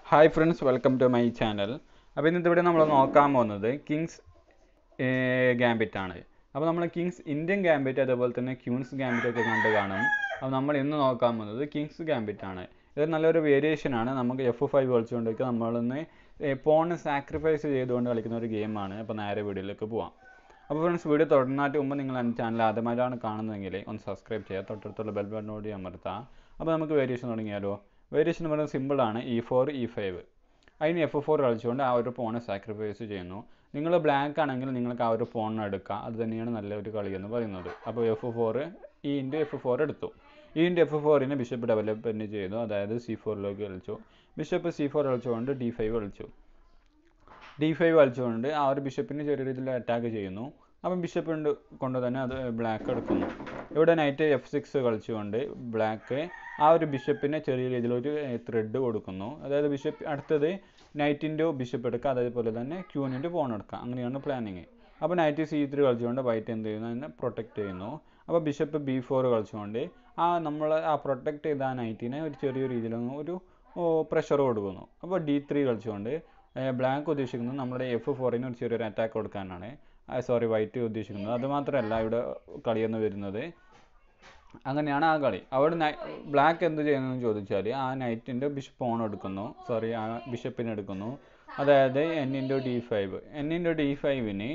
hi friends welcome to my channel അപ്പോൾ ഇന്നത്തെ ഇവിടെ നമ്മൾ നോക്കാൻ പോകുന്നത് കിങ്സ് ഗാംബിറ്റ് ആണ് അപ്പോൾ നമ്മൾ കിങ്സ് ഇന്ത്യൻ ഗാംബിറ്റ് അതേപോലെ തന്നെ ക്യൂൻസ് ഗാംബിറ്റ് ഒക്കെ കണ്ട് കാണും അപ്പോൾ നമ്മൾ ഇന്ന് നോക്കാൻ പോകുന്നത് കിങ്സ് ഗാംബിറ്റ് ആണ് ഇത് നല്ലൊരു വേരിയേഷൻ ആണ് നമുക്ക് എഫ് ഫൈവ് കളിച്ചുകൊണ്ടൊക്കെ നമ്മളിന്ന് പോണ് സാക്രിഫൈസ് ചെയ്തുകൊണ്ട് കളിക്കുന്ന ഒരു ഗെയിമാണ് അപ്പോൾ നേരെ വീഡിയോയിലേക്ക് പോവാം അപ്പോൾ ഫ്രണ്ട്സ് വീഡിയോ തുടർന്നായിട്ട് മുമ്പ് നിങ്ങൾ എൻ്റെ ചാനൽ ആദ്യമായിട്ടാണ് കാണുന്നതെങ്കിൽ ഒന്ന് സബ്സ്ക്രൈബ് ചെയ്യുക തൊട്ടടുത്തുള്ള ബെൽ ബട്ടനോട് അമർത്താം അപ്പോൾ നമുക്ക് വേരിയേഷൻ തുടങ്ങിയാലോ വേരിയേഷൻ എന്ന് പറയുന്നത് സിമ്പിളാണ് ഇ ഫോർ ഇ ഫൈവ് അതിന് എഫ് ഫോർ കളിച്ചുകൊണ്ട് ആ ഒരു ഫോണ് സാക്രിഫൈസ് ചെയ്യുന്നു നിങ്ങൾ ബ്ലാക്ക് ആണെങ്കിൽ നിങ്ങൾക്ക് ആ ഒരു ഫോൺ എടുക്കാം അത് തന്നെയാണ് നല്ലൊരു കളി എന്ന് പറയുന്നത് അപ്പോൾ F four E into F four എടുത്തു ഈ ഇൻറ്റു എഫ് ഫോറിനെ ബിഷപ്പ് ഡെവലപ്മെൻറ്റ് ചെയ്തു അതായത് സി ഫോറിലേക്ക് കളിച്ചു ബിഷപ്പ് സി ഫോർ കളിച്ചുകൊണ്ട് ഡി ഫൈവ് കളിച്ചു ഡി ഫൈവ് കളിച്ചുകൊണ്ട് ആ ഒരു ബിഷപ്പിന് ചെറിയ രീതിയിൽ അറ്റാക്ക് ചെയ്യുന്നു അപ്പം ബിഷപ്പ് ഉണ്ട് കൊണ്ട് തന്നെ അത് ബ്ലാക്ക് എടുക്കുന്നു ഇവിടെ നൈറ്റ് എഫ് സിക്സ് കളിച്ചുകൊണ്ട് ബ്ലാക്ക് ആ ഒരു ബിഷപ്പിനെ ചെറിയ രീതിയിൽ ഒരു ത്രെഡ് കൊടുക്കുന്നു അതായത് ബിഷപ്പ് അടുത്തത് നൈറ്റിൻ്റെ ബിഷപ്പ് എടുക്കുക അതേപോലെ തന്നെ ക്യൂനിൻ്റെ പോൺ എടുക്കുക അങ്ങനെയാണ് പ്ലാനിങ് അപ്പോൾ നൈറ്റ് സി ത്രീ കളിച്ചുകൊണ്ട് വൈറ്റ് എന്ത് ചെയ്യുന്നു അതിനെ പ്രൊട്ടക്റ്റ് ചെയ്യുന്നു അപ്പോൾ ബിഷപ്പ് ബി ഫോർ കളിച്ചുകൊണ്ട് ആ നമ്മൾ ആ പ്രൊട്ടക്റ്റ് ചെയ്ത ആ നൈറ്റിനെ ഒരു ചെറിയ രീതിയിൽ ഒരു പ്രഷർ കൊടുക്കുന്നു അപ്പോൾ ഡി ത്രീ കളിച്ചുകൊണ്ട് ബ്ലാക്ക് ഉദ്ദേശിക്കുന്നത് നമ്മുടെ എഫ് ഫോറിന് ഒരു ചെറിയൊരു അറ്റാക്ക് കൊടുക്കാനാണ് സോറി വൈറ്റ് ഉദ്ദേശിക്കുന്നത് അതുമാത്രമല്ല ഇവിടെ കളിയെന്ന് വരുന്നത് അങ്ങനെയാണ് ആ കളി അവിടെ ബ്ലാക്ക് എന്ത് ചെയ്യുന്നതെന്ന് ചോദിച്ചാൽ ആ നൈറ്റിൻ്റെ ബിഷപ്പ് ഓൺ എടുക്കുന്നു സോറി ആ ബിഷപ്പിനെ എടുക്കുന്നു അതായത് N into D five N into D ഫൈവിന്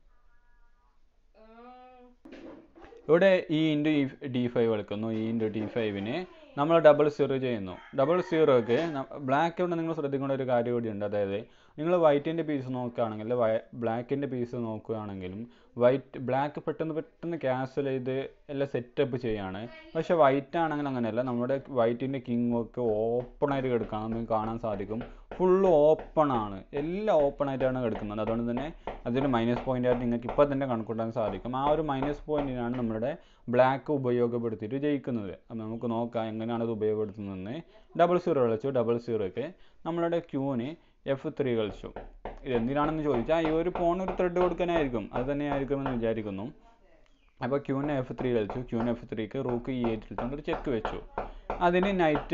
ഇവിടെ E into E D five കളിക്കുന്നു ഇ ഇൻറ്റു ഡി ഫൈവിന് നമ്മൾ ഡബിൾ സീറോ ചെയ്യുന്നു ഡബിൾ സീറോക്ക് ബ്ലാക്ക് ഇവിടെ നിങ്ങൾ ശ്രദ്ധിക്കേണ്ട ഒരു കാര്യം കൂടിയുണ്ട് അതായത് നിങ്ങൾ വൈറ്റിൻ്റെ പീസ് നോക്കുകയാണെങ്കിൽ ബ്ലാക്കിൻ്റെ പീസ് നോക്കുകയാണെങ്കിലും വൈറ്റ് ബ്ലാക്ക് പെട്ടെന്ന് പെട്ടെന്ന് ക്യാൻസൽ ചെയ്ത് എല്ലാം സെറ്റപ്പ് ചെയ്യാണ് പക്ഷേ വൈറ്റ് ആണെങ്കിൽ അങ്ങനെയല്ല നമ്മുടെ വൈറ്റിൻ്റെ കിങ് ഒക്കെ ഓപ്പണായിട്ട് കിടക്കണം നമുക്ക് കാണാൻ സാധിക്കും ഫുള്ള് ഓപ്പൺ ആണ് എല്ലാം ഓപ്പൺ ആയിട്ടാണ് കിടക്കുന്നത് അതുകൊണ്ട് തന്നെ അതിന് മൈനസ് പോയിന്റ് ആയിട്ട് നിങ്ങൾക്ക് ഇപ്പോൾ തന്നെ കണക്കൂട്ടാൻ സാധിക്കും ആ ഒരു മൈനസ് പോയിന്റിനാണ് നമ്മുടെ ബ്ലാക്ക് ഉപയോഗപ്പെടുത്തിയിട്ട് ജയിക്കുന്നത് അപ്പോൾ നമുക്ക് നോക്കാം എങ്ങനെയാണ് അത് ഉപയോഗപ്പെടുത്തുന്നതെന്ന് ഡബിൾ സീറോ കളിച്ചു ഡബിൾ സീറോയ്ക്ക് നമ്മളുടെ ക്യൂന് എഫ് ത്രീ കളിച്ചു ഇത് എന്തിനാണെന്ന് ചോദിച്ചാൽ ഈ ഒരു ഫോൺ ഒരു ത്രെഡ് കൊടുക്കാനായിരിക്കും അത് തന്നെയായിരിക്കുമെന്ന് വിചാരിക്കുന്നു അപ്പോൾ ക്യൂന് എഫ് ത്രീ കളിച്ചു ക്യൂന് എഫ് ത്രീക്ക് റൂക്ക് ഇ എയ്റ്റ് കളിച്ചുകൊണ്ട് ഒരു ചെക്ക് വെച്ചു അതിന് നൈറ്റ്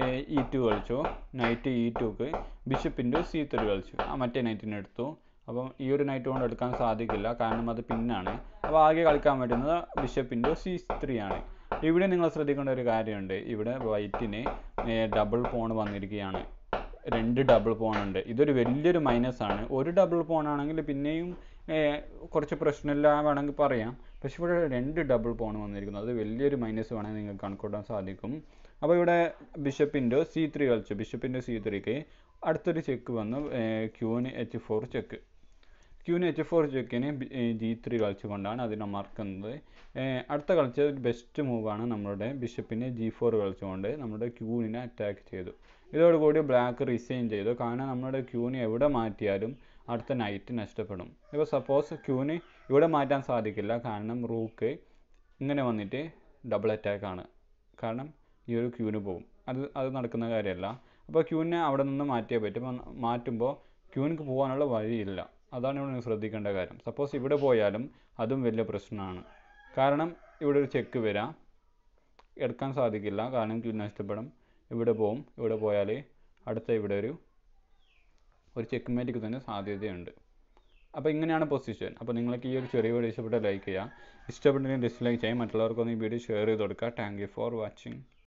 ഇ ടു കളിച്ചു നൈറ്റ് ഇ ടുക്ക് ബിഷപ്പിൻ്റെ സി ത്രീ കളിച്ചു ആ മറ്റേ നൈറ്റിനെ എടുത്തു അപ്പം ഈ ഒരു നൈറ്റ് കൊണ്ട് എടുക്കാൻ സാധിക്കില്ല കാരണം അത് പിന്നാണ് അപ്പോൾ ആകെ കളിക്കാൻ പറ്റുന്നത് ബിഷപ്പിൻ്റെ സി ത്രീ ആണ് ഇവിടെ നിങ്ങൾ ശ്രദ്ധിക്കേണ്ട ഒരു കാര്യമുണ്ട് ഇവിടെ വൈറ്റിന് ഡബിൾ പോൺ വന്നിരിക്കുകയാണ് രണ്ട് ഡബിൾ പോൺ ഉണ്ട് ഇതൊരു വലിയൊരു മൈനസ് ആണ് ഒരു ഡബിൾ പോൺ ആണെങ്കിൽ പിന്നെയും കുറച്ച് പ്രശ്നമില്ല വേണമെങ്കിൽ പറയാം പക്ഷെ ഇവിടെ രണ്ട് ഡബിൾ പോൺ വന്നിരിക്കുന്നു അത് വലിയൊരു മൈനസ് വേണമെങ്കിൽ നിങ്ങൾക്ക് കണക്കൂട്ടാൻ സാധിക്കും അപ്പോൾ ഇവിടെ ബിഷപ്പിൻ്റെ സി ത്രീ കളിച്ചു ബിഷപ്പിൻ്റെ സി ത്രീക്ക് അടുത്തൊരു ചെക്ക് വന്നു queen H four check queen H four ചെക്കിന് ജി ത്രീ കളിച്ചുകൊണ്ടാണ് അതിനെ മറക്കുന്നത് അടുത്ത കളിച്ച ബെസ്റ്റ് മൂവാണ് നമ്മളുടെ ബിഷപ്പിനെ ജി ഫോർ കളിച്ചുകൊണ്ട് നമ്മുടെ ക്യൂവിനെ അറ്റാക്ക് ചെയ്തു ഇതോടുകൂടി ബ്ലാക്ക് റിസൈൻ ചെയ്തു കാരണം നമ്മുടെ ക്യൂന് എവിടെ മാറ്റിയാലും അടുത്ത നൈറ്റ് നഷ്ടപ്പെടും ഇപ്പോൾ സപ്പോസ് ക്യൂന് ഇവിടെ മാറ്റാൻ സാധിക്കില്ല കാരണം റൂക്ക് ഇങ്ങനെ വന്നിട്ട് ഡബിൾ അറ്റാക്കാണ് കാരണം ഈ ഒരു ക്യൂന് പോകും അത് അത് നടക്കുന്ന കാര്യമല്ല അപ്പോൾ ക്യൂവിനെ അവിടെ നിന്ന് മാറ്റിയേ പറ്റും മാറ്റുമ്പോൾ ക്യൂവിനക്ക് പോകാനുള്ള വഴിയില്ല അതാണ് ഇവിടെ ശ്രദ്ധിക്കേണ്ട കാര്യം സപ്പോസ് ഇവിടെ പോയാലും അതും വലിയ പ്രശ്നമാണ് കാരണം ഇവിടെ ഒരു ചെക്ക് വരാം എടുക്കാൻ സാധിക്കില്ല കാരണം ക്യൂ നഷ്ടപ്പെടും ഇവിടെ പോവും ഇവിടെ പോയാൽ അടുത്ത ഇവിടെ ഒരു ഒരു ചെക്ക് മേറ്റിക്ക് തന്നെ സാധ്യതയുണ്ട് അപ്പോൾ ഇങ്ങനെയാണ് പൊസിഷൻ അപ്പോൾ നിങ്ങൾക്ക് ഈ ഒരു ചെറിയ വീഡിയോ ഇഷ്ടപ്പെട്ട ലൈക്ക് ചെയ്യുക ഇഷ്ടപ്പെട്ടെങ്കിൽ ഡിസ്ലൈക്ക് ചെയ്യാം മറ്റുള്ളവർക്കൊന്ന് ഈ വീഡിയോ ഷെയർ ചെയ്ത് കൊടുക്കുക താങ്ക് യു ഫോർ വാച്ചിങ്